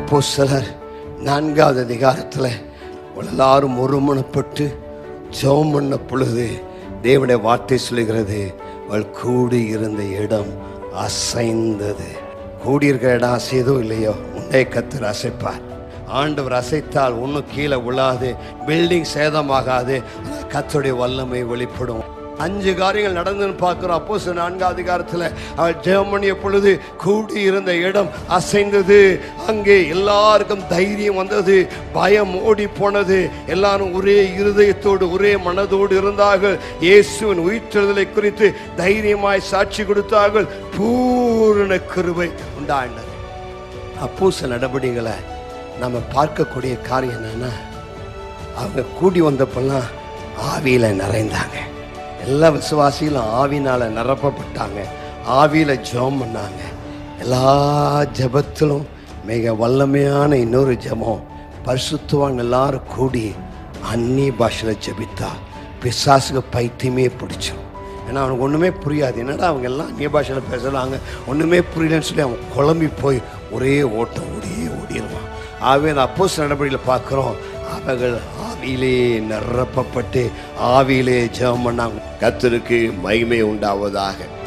அப்போ சிலர் நான்காவது அதிகாரத்தில் எல்லாரும் ஒருமனப்பட்டு ஜெபம் பண்ண பொழுது தேவனுடைய வார்த்தை சொல்லுகிறது அவள் கூடி இருந்த இடம் அசைந்தது கூடியிருக்கிற இடம் அசையதோ இல்லையோ உன்னை கத்தர் அசைப்பார் ஆண்டவர் அசைத்தால் ஒன்றும் கீழே விழாது பில்டிங் சேதமாகாது கத்தருடைய வல்லமை வெளிப்படும் அஞ்சு காரியங்கள் நடந்துன்னு பார்க்கிறோம் அப்போ சில நான்காம் அதிகாரத்தில் அவள் ஜெர்மனிய பொழுது கூடி இருந்த இடம் அசைந்தது அங்கே எல்லாருக்கும் தைரியம் வந்தது பயம் ஓடி போனது எல்லாரும் ஒரே இருதயத்தோடு ஒரே மனதோடு இருந்தார்கள் இயேசுவின் உயிர்த்தெழுதலை குறித்து தைரியமாய் சாட்சி கொடுத்தார்கள் பூரண கிருபை உண்டாயினர் அப்போ சில நடவடிக்கைகளை நம்ம பார்க்கக்கூடிய காரியம் என்னன்னா அவங்க கூடி வந்தப்பெல்லாம் ஆவியில நிறைந்தாங்க எல்லா விசுவாசிகளும் ஆவினால நிரப்பப்பட்டாங்க ஆவியில ஜெபம் பண்ணாங்க எல்லா ஜெபத்திலும் மிக வல்லமையான இன்னொரு ஜெபம் பரிசுத்துவாங்க எல்லாரும் கூடி அந்நிய பாஷையில் ஜெபித்தா பிசாசுக்கு பைத்தியமே பிடிச்சிடும் ஏன்னா அவனுக்கு ஒன்றுமே புரியாது என்னடா அவங்க எல்லாம் அந்நிய பாஷையில் பேசுகிறாங்க ஒன்றுமே புரியலன்னு சொல்லி அவன் குழம்பி போய் ஒரே ஓட்டம் ஓடியே ஓடிடுவான் ஆகவே அந்த அப்போஸ் நடவடிக்கையில் பார்க்குறோம் அவர்கள் ஆவியிலே நிரப்பப்பட்டு ஆவியிலே ஜெபம் பண்ணாங்க கத்தருக்கு மகிமை உண்டாவதாக